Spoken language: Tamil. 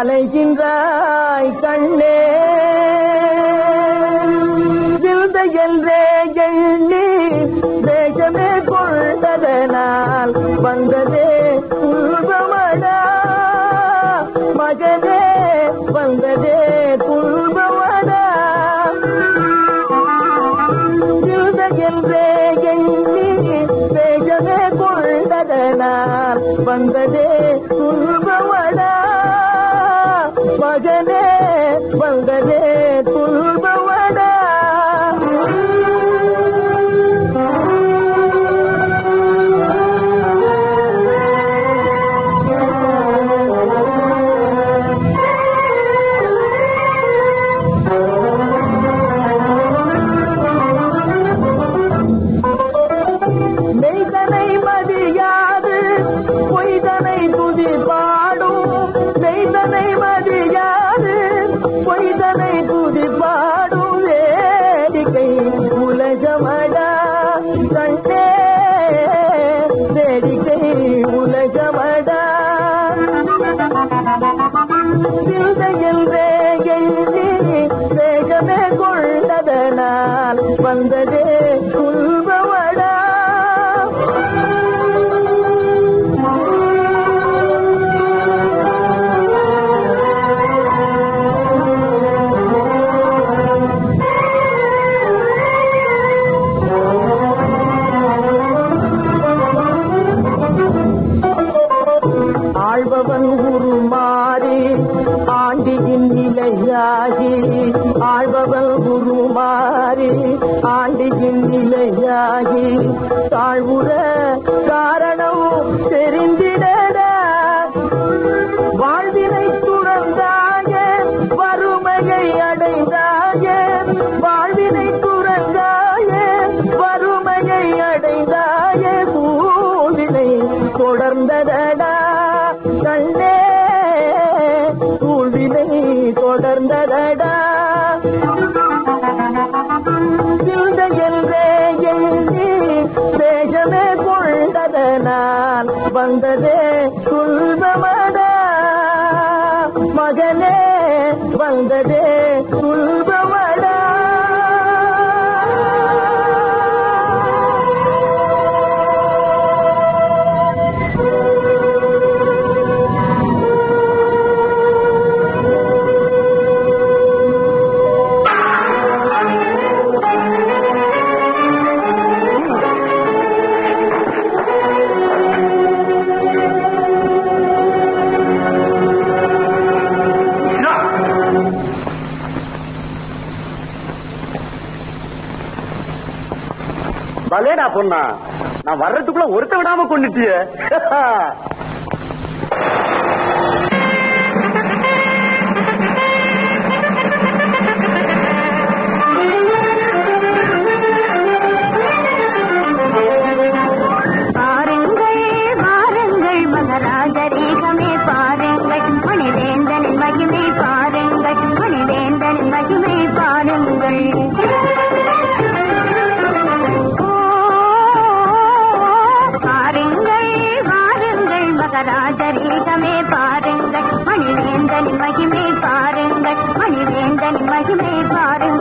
அலைகின்றாய் கண்ணே விழுந்த என்றே எண்ணி வேகமே கொண்டதனால் வந்ததே துன்பமடா மகனே வந்ததே துன்பமடா விழுந்த என்றே எண்ணி வேகமே கொண்டதனால் வந்ததே துன்பமடா மகனே வந்ததே துன்பமடா மெய்தனை மதியாது பொய்தனை துதி பாடும் மெய்தனை மதியாது பொய்தனை துதி பாடும் வேடிக்கை உலகமடா கண்டே வேடிக்கை உலகமடா சிந்தையில் வேகி வேகமே கொண்டதனால் வந்ததே துன்பமடா ஆழ்பவன் உருமாறி ஆண்டியின் நிலையாகி ஆழ்பவன் உருமாறி ஆண்டியின் நிலையாகி தாழ்வுற காரணம் தெரிந்திடடா வாழ்வினை துறந்தாய வறுமையை அடைந்தாய வாழ்வினை துறந்தாய வறுமையை அடைந்தாய பூவினை தொடர்ந்ததடா கண்ணே பூவினை தொடர்ந்ததடா சிந்தையென்றே எண்ணி வேகமே கொண்டதனால் வந்ததே துன்பமடா மகனே வந்ததே துன்பமடா பலேடா பொண்ணா நான் வர்றதுக்குள்ள ஒருத்த விடாம கொண்டுட்டிய பாருங்கள் வாருங்கள் மகராஜரீகமே பாருங்கள் மணிவேந்தனின் மகிமை பாருங்கள் மணிவேந்தனின் மகிமை பாருங்கள் ஓ, பாருங்கள் வாருங்கள் மகராஜரீகமே பாருங்கள் மணிவேந்தனின் மகிமை பாருங்கள் மணிவேந்தனின் மகிமை பாருங்கள்